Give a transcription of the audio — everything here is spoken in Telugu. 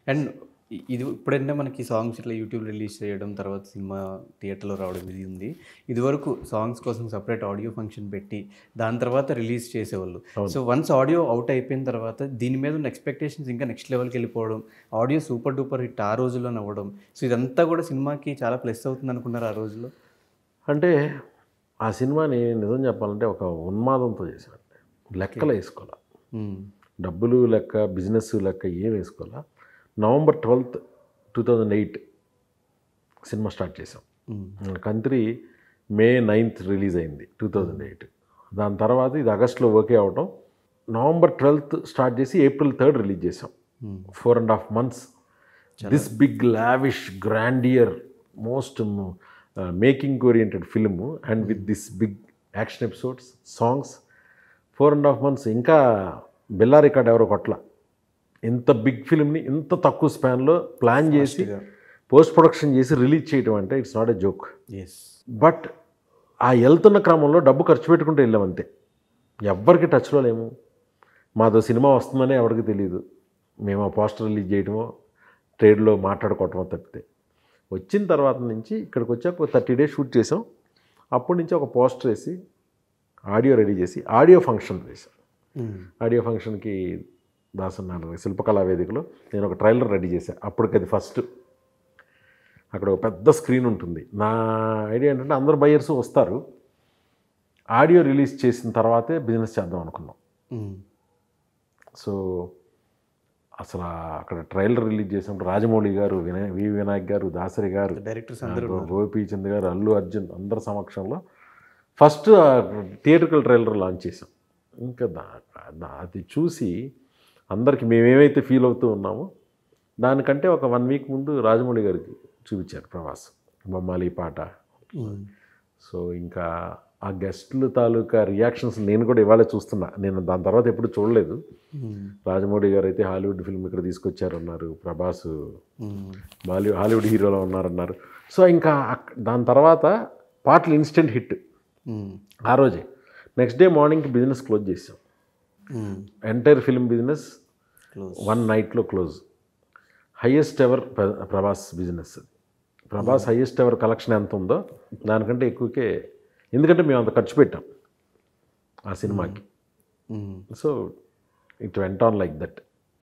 అండ్ ఇది ఇప్పుడంటే మనకి సాంగ్స్ ఇట్లా యూట్యూబ్ రిలీజ్ చేయడం తర్వాత సినిమా థియేటర్లో రావడం ఇది ఉంది ఇదివరకు సాంగ్స్ కోసం సపరేట్ ఆడియో ఫంక్షన్ పెట్టి దాని తర్వాత రిలీజ్ చేసేవాళ్ళు సో వన్స్ ఆడియో అవుట్ అయిపోయిన తర్వాత దీని మీద ఉన్న ఎక్స్పెక్టేషన్స్ ఇంకా నెక్స్ట్ లెవెల్కి వెళ్ళిపోవడం ఆడియో సూపర్ డూపర్ హిట్ ఆ రోజుల్లోనే అవ్వడం సో ఇదంతా కూడా సినిమాకి చాలా ప్లస్ అవుతుంది అనుకున్నారు ఆ రోజుల్లో అంటే ఆ సినిమాని నిజం చెప్పాలంటే ఒక ఉన్మాదంతో చేశాను లెక్కలు వేసుకోవాలి మ్మ్. డబ్బులు లెక్క బిజినెస్ లెక్క ఏం వేసుకోవాలా November twelfth two thousand eight cinema start చేసాం మ్మ్. కంత్రి మే నైన్త్ రిలీజ్ అయింది టూ థౌజండ్ ఎయిట్ దాని తర్వాత ఇది ఆగస్ట్లో ఓకే అవటం నవంబర్ ట్వెల్త్ స్టార్ట్ చేసి ఏప్రిల్ థర్డ్ రిలీజ్ చేసాం మ్మ్. Four and half months this big lavish grandeur most making oriented film and with this big action episodes songs four and half months ఇంకా బెల్లా రికార్డ్ ఎవరో కొట్ల ఇంత బిగ్ ఫిల్మ్ని ఇంత తక్కువ స్పాన్లో ప్లాన్ చేసి పోస్ట్ ప్రొడక్షన్ చేసి రిలీజ్ చేయడం అంటే it's not a joke yes but ఆ వెళ్తున్న క్రమంలో డబ్బు ఖర్చు పెట్టుకుంటూ వెళ్ళాం అంతే ఎవ్వరికి టచ్లో లేము మాతో సినిమా వస్తుందనే ఎవరికి తెలియదు మేము ఆ పోస్టర్ రిలీజ్ చేయడమో ట్రేడ్లో మాట్లాడుకోవటమో తప్పితే వచ్చిన తర్వాత నుంచి ఇక్కడికి వచ్చాక ఒక థర్టీ డేస్ షూట్ చేసాం అప్పటి నుంచి ఒక పోస్టర్ వేసి ఆడియో రెడీ చేసి ఆడియో ఫంక్షన్ వేసాం ఆడియో ఫంక్షన్కి దాసన్నారు శిల్పకళా వేదికలో నేను ఒక ట్రైలర్ రెడీ చేశాను అప్పటికి అది ఫస్ట్ అక్కడ ఒక పెద్ద స్క్రీన్ ఉంటుంది నా ఐడియా ఏంటంటే అందరు బయర్స్ వస్తారు ఆడియో రిలీజ్ చేసిన తర్వాతే బిజినెస్ చేద్దాం అనుకున్నాం సో అసలు అక్కడ ట్రైలర్ రిలీజ్ చేసినప్పుడు రాజమౌళి గారు వినయ్ వి వినాయక్ గారు దాసరి గారు డైరెక్టర్స్ అందరూ గో- గోపీచంద్ గారు అల్లు అర్జున్ అందరి సమక్షంలో ఫస్ట్ థియేటర్కల్ ట్రైలర్ లాంచ్ చేసాం ఇంకా దా దా- అది చూసి అందరికి మేమేమైతే ఫీల్ అవుతూ ఉన్నామో దానికంటే ఒక వన్ వీక్ ముందు రాజమౌళి గారికి చూపించారు ప్రవాస్ బొమ్మాలి పాట సో ఇంకా ఆ గెస్ట్లు తాలూకా రియాక్షన్స్ నేను కూడా ఇవాళ చూస్తున్నా నేను దాని తర్వాత ఎప్పుడు చూడలేదు రాజమౌళి గారు అయితే హాలీవుడ్ ఫిల్మ్ ఇక్కడ తీసుకొచ్చారన్నారు ప్రభాస్ బాలీ హాలీవుడ్ హీరోలో ఉన్నారన్నారు సో ఇంకా అక్- దాని తర్వాత పాటలు ఇన్స్టెంట్ హిట్ ఆ రోజే నెక్స్ట్ డే మార్నింగ్కి బిజినెస్ క్లోజ్ చేసాం entire film business close one నైట్లో close highest ever Prabhas business Prabhas highest ever collection ఎంత ఉందో దానికంటే ఎక్కువకే ఎందుకంటే మేము అంత ఖర్చు పెట్టాం ఆ సినిమాకి so it went on like that